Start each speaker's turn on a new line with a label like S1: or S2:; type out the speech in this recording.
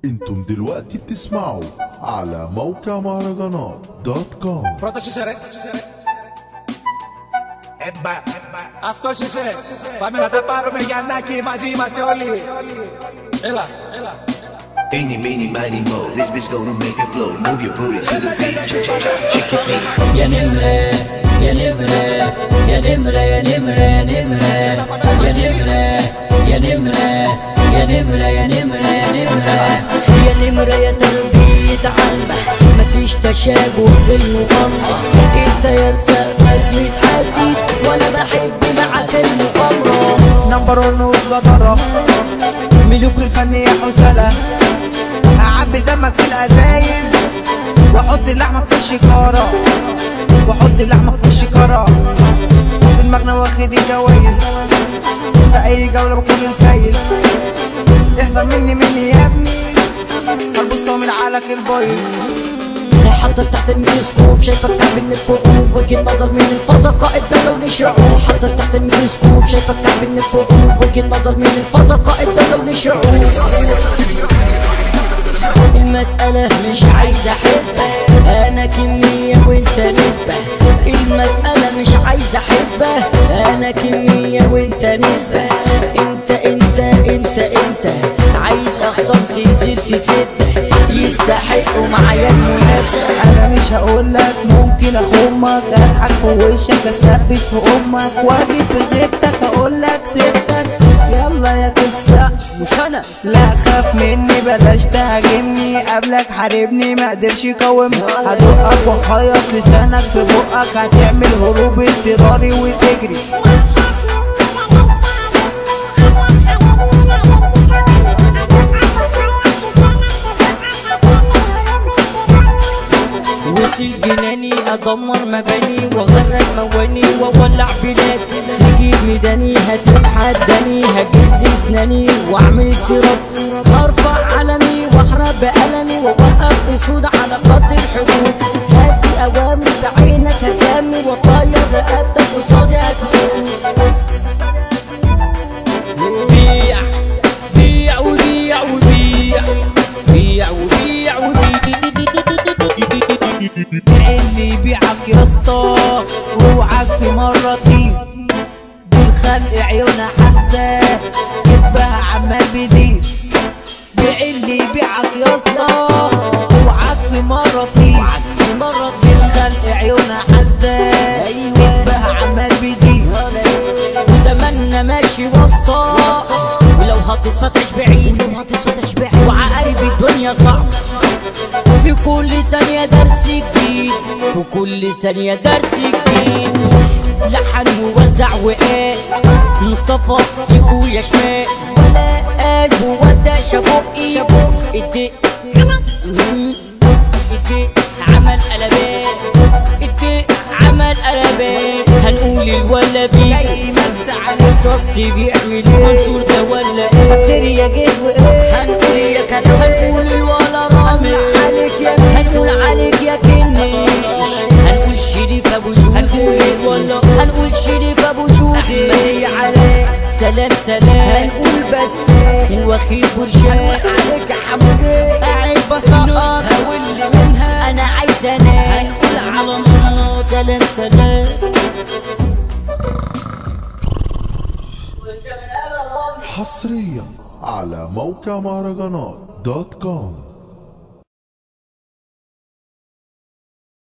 S1: انتم دلوقتي بتسمعوا على موقع مهرجانات دوت كوم
S2: Πρώτο είσαι ρε. Εμπα. Αυτός είσαι. Πάμε να τα πάρουμε Γιαννάκη, μαζί είμαστε όλοι. Έλα, έλα.
S3: Eeny, meeny, miny, mo. This bitch gonna make it flow. Move your booty to the beat. Cha cha cha, shake your feet.
S4: يا نمرة يا نمرة يا نمرة يا نمرة يا نمرة يا نمرة يا نمرة يا نمرة يا نمرة يا نمرة يا نمرة يا تربية عالمة مفيش تشابه في المغامرة انت يا مسافر متحدد وانا بحب معاك المغامرة
S5: نمبر ون والجدارة ملوك الفن يا حسلة أعبي دمك في الأزايز وأحط لحمك في الشكارة وأحط لحمك في الشكارة في المغنى واخد الجوايز في أي جولة بكون الفايز احذر مني مني يا ابني هلبس من عقلك البايظ
S4: حاطط تحت الميكروسكوب شايفك كعب من الفوقوب وجهة نظر من الفضل قائد دولة وللشعوب حاطط تحت الميكروسكوب شايفك كعب من الفوقوب وجهة نظر من الفضل قائد دولة وللشعوب المسألة مش عايزة حسبة أنا كمية وأنت نسبة المسألة مش عايزة حسبة أنا كمية وأنت نسبة أنت أنت أنت أنت عايز أخسر تنزل تسد يستحقوا معايا المنافسة
S5: انا مش هقولك ممكن اخمك اضحك في وشك اثبت في امك واجي في غيبتك اقولك سبتك يلا يا قصه
S4: مش أنا
S5: لا خاف مني بلاش تهاجمني قبلك حاربني ما قدرش يقاومني هدقك واخيط لسانك في بقك هتعمل هروب اضطراري وتجري
S4: وصل جناني ادمر مباني واغرق مواني واولع بلاد تجيب ميداني هتتحداني هجز اسناني واعمل اضطراب هرفع علمي واحرق بقلمي واوقف اسود على خط الحدود هدي اوامر بعينك هكمل واطير رقبتك قصادي هتكون بيع بيع وبيع وبيع بيع وبيع وبيع
S5: اللي يبيعك يا اسطى اوعك في مره تغيب بالخلق عيونها حاسده كدبها عمال بيزيد بيع اللي يبيعك يا اسطى اوعك في مره تغيب
S4: في مرة
S5: بالخلق عيونها حاسده كدبها عمال بيزيد
S4: وزماننا ماشي وسطا ولو هتصفى تعيش بعيد لو هتصفى تعيش بعيد وعقارب الدنيا صعب في كل ثانية درس جديد في كل ثانية درس جديد لحن ووزع وقال مصطفى يبو يا شمال ولا قلب وودى شابوقي شابوقي الدق الدق عمل قلبات الدق عمل قلبات هنقول الولبي
S5: جاي يمس عليك
S4: الرص بيعمل ايه منصور ده ولا ايه بكتيريا جه وايه هنقول يا كتب هنقول الولا رامي عليك يا هنقول عليك يا كنيش هنقول شريف ابو جودي هنقول الولا هنقول شريف ابو جودي احمد عليك سلام سلام هنقول بس الوخيل برشام عليك يا حمودي قاعد بسقط واللي منها انا عايز انام هنقول على الله سلام سلام
S1: حصريا على موقع مهرجانات دوت كوم